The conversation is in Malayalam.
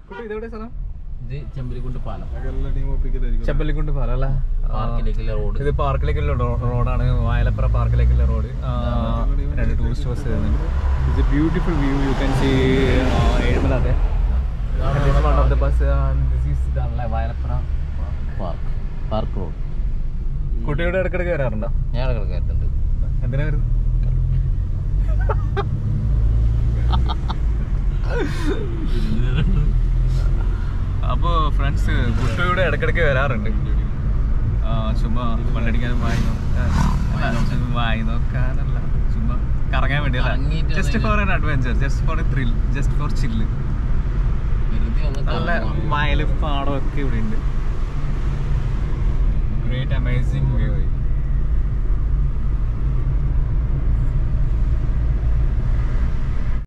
കുട്ടി ഇതെവിടെ സ്ഥലം ഇത് ചെമ്പലിക്കുണ്ട് പാലം ചെമ്പല്ലിക്കുണ്ട് പാലം അല്ലേ പാർക്കിലേക്കുള്ള റോഡ് ഇത് പാർക്കിലേക്കുള്ള റോ- റോഡാണ് വായലപ്പുറ പാർക്കിലേക്കുള്ള റോഡ് ആ, രണ്ട് ടൂറിസ്റ്റ് ബസ് വരുന്നുണ്ട് ഇത് beautiful view you can see ഏഴുമലാതെ one of the bus this is ഇതാണല്ലേ വായലപ്പുറ പാർക്ക് പാർക്ക് റോഡ് കുട്ടിയുടെ ഇടയ്ക്കിടയ്ക്ക് വരാറുണ്ടോ ഞാൻ കിടക്കാറുണ്ട് എന്തിനാ വരുന്നത് അപ്പോൾ ഫ്രണ്ട്സ് കുട്ടിയുടെ ഇടയ്ക്കിടയ്ക്ക് വരാറുണ്ട് ആ, ചുമ്മാ വണ്ടടിക്കാനും വായി നോക്കാൻ അല്ല, ചുമ്മാ വായി നോക്കാനല്ല ചുമ്മാ കറങ്ങാൻ വേണ്ടിയല്ല കറങ്ങിയിട്ട് just for an adventure just for a thrill just for chill വെറുതെ ഒന്ന് നല്ല കറങ്ങുക. വയലും പാടവും ഒക്കെ ഇവിടെ ഉണ്ട് ഗ്രേറ്റ് അമേസിംഗ് വ്യൂ